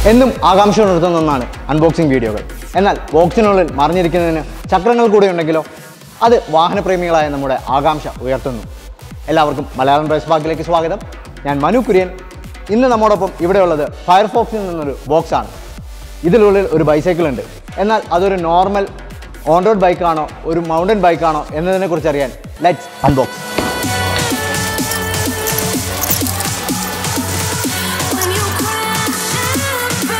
എന്നും ആകാംക്ഷ ഉണർത്തുന്ന ഒന്നാണ് അൺബോക്സിംഗ് വീഡിയോകൾ എന്നാൽ ബോക്സിനുള്ളിൽ മറിഞ്ഞിരിക്കുന്നതിന് ചക്രങ്ങൾ കൂടെ ഉണ്ടെങ്കിലോ അത് വാഹനപ്രേമികളായ നമ്മുടെ ആകാംക്ഷ ഉയർത്തുന്നു എല്ലാവർക്കും മലയാളം പ്രൈസ് ബാക്കിലേക്ക് സ്വാഗതം ഞാൻ മനു കുര്യൻ ഇന്ന് നമ്മോടൊപ്പം ഇവിടെയുള്ളത് ഫയർഫോക്സിൽ നിന്നൊരു ബോക്സാണ് ഇതിനുള്ളിൽ ഒരു ബൈസൈക്കിൾ ഉണ്ട് എന്നാൽ അതൊരു നോർമൽ ഓൺ റോഡ് ബൈക്കാണോ ഒരു മൗണ്ടൻ ബൈക്കാണോ എന്നതിനെക്കുറിച്ച് അറിയാൻ let's unbox When you crash and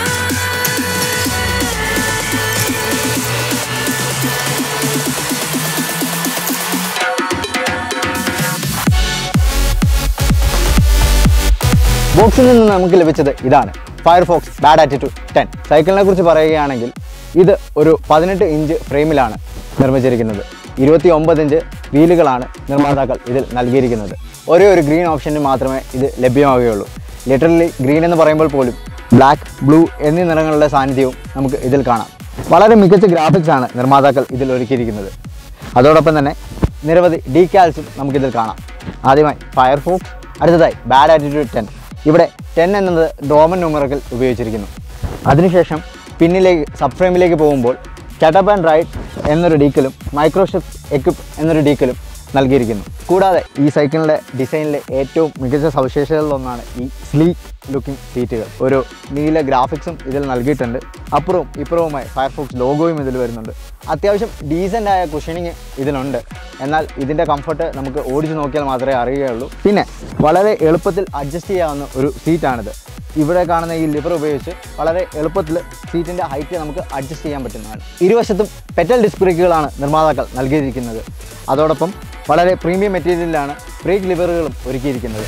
ബോക്സിൽ നിന്ന് നമുക്ക് ലഭിച്ചത് ഇതാണ് ഫയർഫോക്സ് ബാഡ് ആറ്റിറ്റ്യൂഡ് ടെൻ സൈക്കിളിനെ കുറിച്ച് പറയുകയാണെങ്കിൽ ഇത് ഒരു പതിനെട്ട് ഇഞ്ച് ഫ്രെയിമിലാണ് നിർമ്മിച്ചിരിക്കുന്നത് ഇരുപത്തി ഒമ്പത് ഇഞ്ച് വീലുകളാണ് നിർമ്മാതാക്കൾ ഇതിൽ നൽകിയിരിക്കുന്നത് ഒരേ ഒരു ഗ്രീൻ ഓപ്ഷന് മാത്രമേ ഇത് ലഭ്യമാവുകയുള്ളൂ ലിറ്ററലി ഗ്രീൻ എന്ന് പറയുമ്പോൾ പോലും ബ്ലാക്ക് ബ്ലൂ എന്നീ നിറങ്ങളുടെ സാന്നിധ്യവും നമുക്ക് ഇതിൽ കാണാം വളരെ മികച്ച ഗ്രാഫിക്സ് ആണ് നിർമ്മാതാക്കൾ ഇതിൽ ഒരുക്കിയിരിക്കുന്നത് അതോടൊപ്പം തന്നെ നിരവധി ഡീകാൽസും നമുക്കിതിൽ കാണാം ആദ്യമായി ഫയർഫോക്സ് അടുത്തതായി ബാഡ് ആറ്റിറ്റ്യൂഡ് ടെൻ ഇവിടെ ടെൻ എന്നത് റോമൻ ന്യൂമറക്കൽ ഉപയോഗിച്ചിരിക്കുന്നു അതിനുശേഷം പിന്നിലേക്ക് സബ് ഫ്രെയിമിലേക്ക് പോകുമ്പോൾ ചട്ടപ്പ് ആൻഡ് റൈഡ് എന്നൊരു ഡീക്കലും മൈക്രോഷിപ്പ് എക്വിപ്പ് എന്നൊരു ഡീക്കലും നൽകിയിരിക്കുന്നു കൂടാതെ ഈ സൈക്കിളിൻ്റെ ഡിസൈനിലെ ഏറ്റവും മികച്ച സവിശേഷതകളിലൊന്നാണ് ഈ സ്ലീക്ക് ലുക്കിംഗ് സീറ്റുകൾ ഒരു നീല ഗ്രാഫിക്സും ഇതിൽ നൽകിയിട്ടുണ്ട് അപ്പുറവും ഇപ്പുറവുമായി ഫയർഫോക്സ് ലോഗോയും ഇതിൽ വരുന്നുണ്ട് അത്യാവശ്യം ഡീസൻ്റ് ആയ കുഷനിങ് ഇതിലുണ്ട് എന്നാൽ ഇതിൻ്റെ കംഫർട്ട് നമുക്ക് ഓടിച്ചു നോക്കിയാൽ മാത്രമേ അറിയുകയുള്ളൂ പിന്നെ വളരെ എളുപ്പത്തിൽ അഡ്ജസ്റ്റ് ചെയ്യാവുന്ന ഒരു സീറ്റാണിത് ഇവിടെ കാണുന്ന ഈ ലിവർ ഉപയോഗിച്ച് വളരെ എളുപ്പത്തിൽ സീറ്റിൻ്റെ ഹൈറ്റ് നമുക്ക് അഡ്ജസ്റ്റ് ചെയ്യാൻ പറ്റുന്നതാണ് ഇരുവശത്തും പെറ്റൽ ഡിസ്ക് ബ്രേക്കുകളാണ് നിർമ്മാതാക്കൾ നൽകിയിരിക്കുന്നത് അതോടൊപ്പം വളരെ പ്രീമിയം മെറ്റീരിയലിലാണ് ബ്രേക്ക് ലിവറുകളും ഒരുക്കിയിരിക്കുന്നത്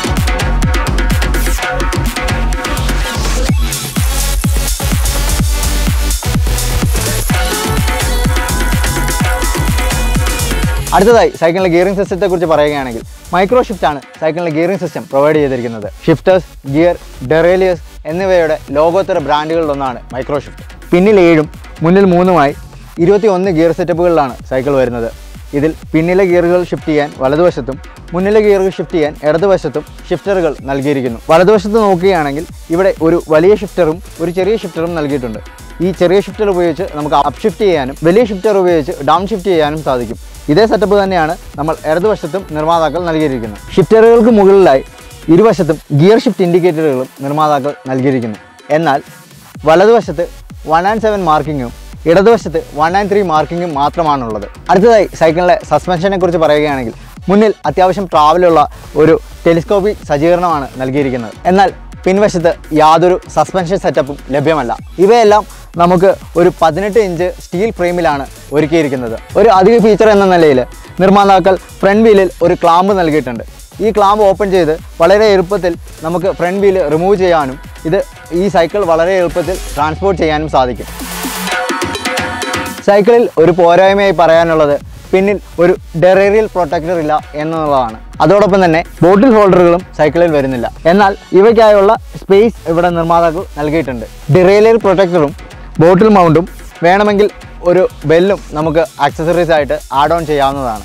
അടുത്തതായി സൈക്കിളിലെ ഗിയറിംഗ് സിസ്റ്റത്തെ കുറിച്ച് പറയുകയാണെങ്കിൽ മൈക്രോ ഷിഫ്റ്റ് ആണ് സൈക്കിളിലെ ഗിയറിംഗ് സിസ്റ്റം പ്രൊവൈഡ് ചെയ്തിരിക്കുന്നത് ഷിഫ്റ്റേഴ്സ് ഗിയർ ഡെറേലിയേഴ്സ് എന്നിവയുടെ ലോകോത്തര ബ്രാൻഡുകളിലൊന്നാണ് മൈക്രോ ഷിഫ്റ്റ് പിന്നിൽ ഏഴും മുന്നിൽ മൂന്നുമായി ഇരുപത്തി ഒന്ന് ഗിയർ സെറ്റപ്പുകളിലാണ് സൈക്കിൾ വരുന്നത് ഇതിൽ പിന്നിലെ ഗിയറുകൾ ഷിഫ്റ്റ് ചെയ്യാൻ വലതുവശത്തും മുന്നിലെ ഗിയറുകൾ ഷിഫ്റ്റ് ചെയ്യാൻ ഇടതുവശത്തും ഷിഫ്റ്ററുകൾ നൽകിയിരിക്കുന്നു വലതുവശത്ത് നോക്കുകയാണെങ്കിൽ ഇവിടെ ഒരു വലിയ ഷിഫ്റ്ററും ഒരു ചെറിയ ഷിഫ്റ്ററും നൽകിയിട്ടുണ്ട് ഈ ചെറിയ ഷിഫ്റ്റർ ഉപയോഗിച്ച് നമുക്ക് അപ്പ് ഷിഫ്റ്റ് ചെയ്യാനും വലിയ ഷിഫ്റ്റർ ഉപയോഗിച്ച് ഡൗൺ ഷിഫ്റ്റ് ചെയ്യാനും സാധിക്കും ഇതേ സെറ്റപ്പ് തന്നെയാണ് നമ്മൾ ഇടതുവശത്തും നിർമ്മാതാക്കൾ നൽകിയിരിക്കുന്നത് ഷിഫ്റ്ററുകൾക്ക് മുകളിലായി ഇരുവശത്തും ഗിയർ ഷിഫ്റ്റ് ഇൻഡിക്കേറ്ററുകളും നിർമ്മാതാക്കൾ നൽകിയിരിക്കുന്നു എന്നാൽ വലതുവശത്ത് വൺ ആൻഡ് സെവൻ മാർക്കിങ്ങും ഇടതുവശത്ത് വൺ ആൻഡ് ത്രീ മാർക്കിങ്ങും മാത്രമാണുള്ളത് അടുത്തതായി സൈക്കിളിലെ സസ്പെൻഷനെ കുറിച്ച് പറയുകയാണെങ്കിൽ മുന്നിൽ അത്യാവശ്യം ട്രാവലുള്ള ഒരു ടെലിസ്കോപ്പിക് സജ്ജീകരണമാണ് നൽകിയിരിക്കുന്നത് എന്നാൽ പിൻവശത്ത് യാതൊരു സസ്പെൻഷൻ സെറ്റപ്പും ലഭ്യമല്ല ഇവയെല്ലാം നമുക്ക് ഒരു പതിനെട്ട് ഇഞ്ച് സ്റ്റീൽ ഫ്രെയിമിലാണ് ഒരുക്കിയിരിക്കുന്നത് ഒരു അധിക ഫീച്ചർ എന്ന നിലയിൽ നിർമ്മാതാക്കൾ ഫ്രണ്ട് വീലിൽ ഒരു ക്ലാമ്പ് നൽകിയിട്ടുണ്ട് ഈ ക്ലാമ്പ് ഓപ്പൺ ചെയ്ത് വളരെ എളുപ്പത്തിൽ നമുക്ക് ഫ്രണ്ട് വീല് റിമൂവ് ചെയ്യാനും ഇത് ഈ സൈക്കിൾ വളരെ എളുപ്പത്തിൽ ട്രാൻസ്പോർട്ട് ചെയ്യാനും സാധിക്കും സൈക്കിളിൽ ഒരു പോരായ്മയായി പറയാനുള്ളത് പിന്നിൽ ഒരു ഡെറേറിയൽ പ്രൊട്ടക്ടർ ഇല്ല എന്നുള്ളതാണ് അതോടൊപ്പം തന്നെ ബോട്ടിൽ ഹോൾഡറുകളും സൈക്കിളിൽ വരുന്നില്ല എന്നാൽ ഇവയ്ക്കായുള്ള സ്പേസ് ഇവിടെ നിർമ്മാതാക്കൾ നൽകിയിട്ടുണ്ട് ഡെറേറിയൽ പ്രൊട്ടക്ടറും ബോട്ടിൽ മൗണ്ടും വേണമെങ്കിൽ ഒരു ബെല്ലും നമുക്ക് ആക്സസറീസ് ആയിട്ട് ആഡ് ഓൺ ചെയ്യാവുന്നതാണ്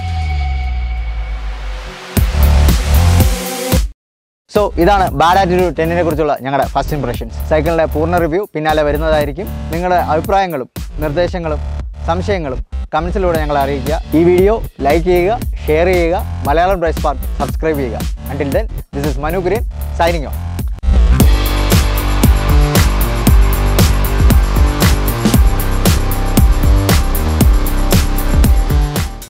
സോ ഇതാണ് ബാഡ് ആറ്റിറ്റ്യൂഡ് ടെന്നിനെ കുറിച്ചുള്ള ഞങ്ങളുടെ ഫസ്റ്റ് ഇംപ്രഷൻസ് സൈക്കിളിൻ്റെ പൂർണ്ണ റിവ്യൂ പിന്നാലെ വരുന്നതായിരിക്കും നിങ്ങളുടെ അഭിപ്രായങ്ങളും നിർദ്ദേശങ്ങളും സംശയങ്ങളും കമൻസിലൂടെ ഞങ്ങളെ അറിയിക്കുക ഈ വീഡിയോ ലൈക്ക് ചെയ്യുക ഷെയർ ചെയ്യുക മലയാളം ബ്രൈസ് പാർട്ട് സബ്സ്ക്രൈബ് ചെയ്യുക until then this is Manu Kurian signing of